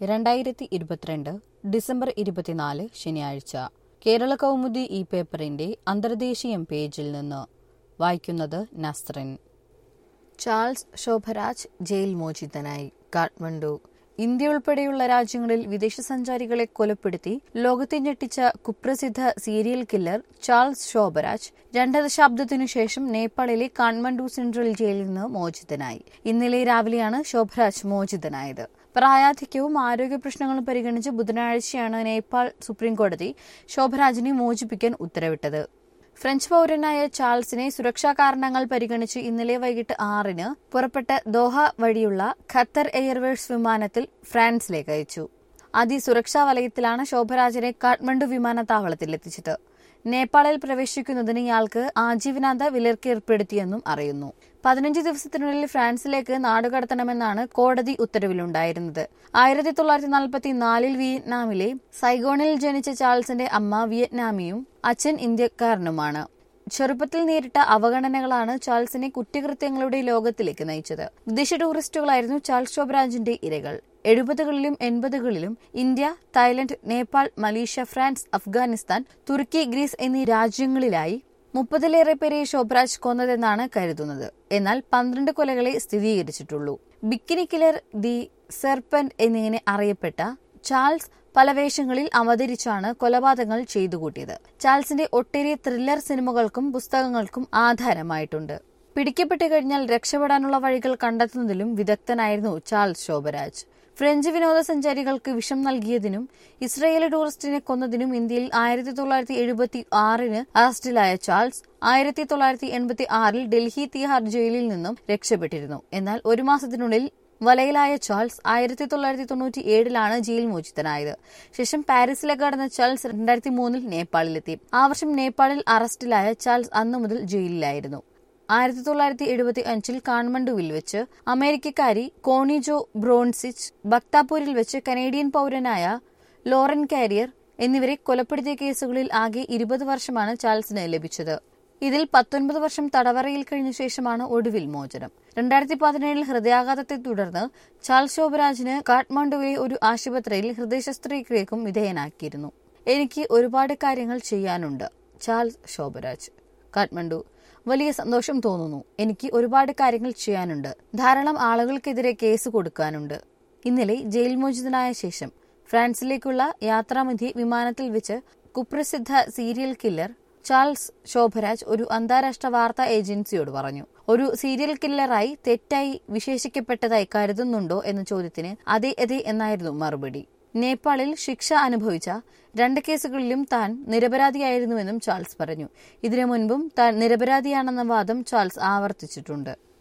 രണ്ടായിരത്തി ഇരുപത്തിരണ്ട് ഡിസംബർ ഇരുപത്തിനാല് ശനിയാഴ്ച കേരള കൗമുദി ഈ പേപ്പറിന്റെ അന്തർദേശീയം പേജിൽ നിന്ന് വായിക്കുന്നത് നസ്റിൻ ചാൾസ് ശോഭരാജ് ജയിൽ മോചിതനായി കാഠ്മണ്ഡു ഇന്ത്യ ഉൾപ്പെടെയുള്ള രാജ്യങ്ങളിൽ വിദേശ സഞ്ചാരികളെ കൊലപ്പെടുത്തി ലോകത്തെ ഞെട്ടിച്ച കുപ്രസിദ്ധ സീരിയൽ കില്ലർ ചാൾസ് ശോഭരാജ് രണ്ട് ദശാബ്ദത്തിനു ശേഷം നേപ്പാളിലെ കാഠ്മണ്ഡു സെൻട്രൽ ജയിലിൽ നിന്ന് മോചിതനായി ഇന്നലെ രാവിലെയാണ് ശോഭരാജ് മോചിതനായത് പ്രായാധിക്യവും ആരോഗ്യ പ്രശ്നങ്ങളും പരിഗണിച്ച് ബുധനാഴ്ചയാണ് നേപ്പാൾ സുപ്രീംകോടതി ശോഭരാജിനെ മോചിപ്പിക്കാൻ ഉത്തരവിട്ടത് ഫ്രഞ്ച് പൌരനായ ചാൾസിനെ സുരക്ഷാ കാരണങ്ങൾ പരിഗണിച്ച് ഇന്നലെ വൈകിട്ട് ആറിന് പുറപ്പെട്ട ദോഹ വഴിയുള്ള ഖത്തർ എയർവേസ് വിമാനത്തിൽ ഫ്രാൻസിലേക്ക് അയച്ചു അതിസുരക്ഷാ വലയത്തിലാണ് ശോഭരാജിനെ കാഠ്മണ്ഡു വിമാനത്താവളത്തിൽ എത്തിച്ചത് നേപ്പാളിൽ പ്രവേശിക്കുന്നതിന് ഇയാൾക്ക് ആജീവനാന്ത വിലക്ക് ഏർപ്പെടുത്തിയെന്നും അറിയുന്നു പതിനഞ്ച് ദിവസത്തിനുള്ളിൽ ഫ്രാൻസിലേക്ക് നാടുകടത്തണമെന്നാണ് കോടതി ഉത്തരവിലുണ്ടായിരുന്നത് ആയിരത്തി തൊള്ളായിരത്തി നാൽപ്പത്തി നാലിൽ വിയറ്റ്നാമിലെ സൈഗോണിൽ ജനിച്ച ചാൾസിന്റെ അമ്മ വിയറ്റ്നാമിയും അച്ഛൻ ഇന്ത്യക്കാരനുമാണ് ചെറുപ്പത്തിൽ നേരിട്ട അവഗണനകളാണ് ചാൾസിനെ കുറ്റകൃത്യങ്ങളുടെ ലോകത്തിലേക്ക് നയിച്ചത് വിദേശ ടൂറിസ്റ്റുകളായിരുന്നു ചാൾസ് ശോഭരാജിന്റെ ഇരകൾ എഴുപതുകളിലും എൺപതുകളിലും India Thailand Nepal Malaysia France Afghanistan തുർക്കി ഗ്രീസ് എന്നീ രാജ്യങ്ങളിലായി മുപ്പതിലേറെ പേരെ ശോഭരാജ് കൊന്നതെന്നാണ് കരുതുന്നത് എന്നാൽ പന്ത്രണ്ട് കൊലകളെ സ്ഥിരീകരിച്ചിട്ടുള്ളൂ ബിക്കിനി കിലർ ദി സെർപ്പന്റ് എന്നിങ്ങനെ അറിയപ്പെട്ട ചാൾസ് പല വേഷങ്ങളിൽ അവതരിച്ചാണ് കൊലപാതകങ്ങൾ ചെയ്തുകൂട്ടിയത് ചാൾസിന്റെ ഒട്ടേറെ ത്രില്ലർ സിനിമകൾക്കും പുസ്തകങ്ങൾക്കും ആധാരമായിട്ടുണ്ട് പിടിക്കപ്പെട്ടു കഴിഞ്ഞാൽ രക്ഷപ്പെടാനുള്ള വഴികൾ കണ്ടെത്തുന്നതിലും വിദഗ്ധനായിരുന്നു ചാൾസ് ശോഭരാജ് ഫ്രഞ്ച് വിനോദസഞ്ചാരികൾക്ക് വിഷം നൽകിയതിനും ഇസ്രയേലി ടൂറിസ്റ്റിനെ കൊന്നതിനും ഇന്ത്യയിൽ ആയിരത്തി തൊള്ളായിരത്തി എഴുപത്തി ആറിന് അറസ്റ്റിലായ ചാൾസ് ആയിരത്തി തൊള്ളായിരത്തി എൺപത്തി ആറിൽ ഡൽഹി തിഹാർ ജയിലിൽ നിന്നും രക്ഷപ്പെട്ടിരുന്നു എന്നാൽ ഒരു മാസത്തിനുള്ളിൽ വലയിലായ ചാൾസ് ആയിരത്തി തൊള്ളായിരത്തി തൊണ്ണൂറ്റി ഏഴിലാണ് ജയിൽ മോചിതനായത് ശേഷം പാരീസിലേക്ക് കടന്ന ചാൾസ് രണ്ടായിരത്തി മൂന്നിൽ നേപ്പാളിലെത്തി ആ വർഷം നേപ്പാളിൽ അറസ്റ്റിലായ ചാൾസ് അന്നു മുതൽ ജയിലിലായിരുന്നു ആയിരത്തി തൊള്ളായിരത്തി എഴുപത്തി അഞ്ചിൽ കാൺമണ്ഡുവിൽ വെച്ച് അമേരിക്കക്കാരി കോണിജോ ബ്രോൺസിച്ച് ബക്താപൂരിൽ വെച്ച് കനേഡിയൻ പൌരനായ ലോറൻ കാരിയർ എന്നിവരെ കൊലപ്പെടുത്തിയ കേസുകളിൽ ആകെ ഇരുപത് വർഷമാണ് ചാൾസിന് ലഭിച്ചത് ഇതിൽ പത്തൊൻപത് വർഷം തടവറയിൽ കഴിഞ്ഞ ശേഷമാണ് ഒടുവിൽ മോചനം രണ്ടായിരത്തി പതിനേഴിൽ ഹൃദയാഘാതത്തെ തുടർന്ന് ചാൾസ് ശോഭരാജിന് കാഠ്മണ്ഡുവിലെ ഒരു ആശുപത്രിയിൽ ഹൃദയ ശസ്ത്രക്രിയക്കും വിധേയനാക്കിയിരുന്നു എനിക്ക് ഒരുപാട് കാര്യങ്ങൾ ചെയ്യാനുണ്ട് ചാൾസ് ശോഭരാജ് കാഠ്മണ്ഡു വലിയ സന്തോഷം തോന്നുന്നു എനിക്ക് ഒരുപാട് കാര്യങ്ങൾ ചെയ്യാനുണ്ട് ധാരാളം ആളുകൾക്കെതിരെ കേസ് കൊടുക്കാനുണ്ട് ഇന്നലെ ജയിൽ മോചിതനായ ശേഷം ഫ്രാൻസിലേക്കുള്ള യാത്രാമധ്യേ വിമാനത്തിൽ വെച്ച് കുപ്രസിദ്ധ സീരിയൽ കില്ലർ ചാൾസ് ശോഭരാജ് ഒരു അന്താരാഷ്ട്ര വാർത്താ ഏജൻസിയോട് പറഞ്ഞു ഒരു സീരിയൽ കില്ലറായി തെറ്റായി വിശേഷിക്കപ്പെട്ടതായി കരുതുന്നുണ്ടോ എന്ന ചോദ്യത്തിന് അതെ അതെ എന്നായിരുന്നു മറുപടി നേപ്പാളിൽ ശിക്ഷ അനുഭവിച്ച രണ്ട് കേസുകളിലും താൻ നിരപരാധിയായിരുന്നുവെന്നും ചാൾസ് പറഞ്ഞു ഇതിനു മുൻപും താൻ നിരപരാധിയാണെന്ന വാദം ചാൾസ് ആവർത്തിച്ചിട്ടുണ്ട്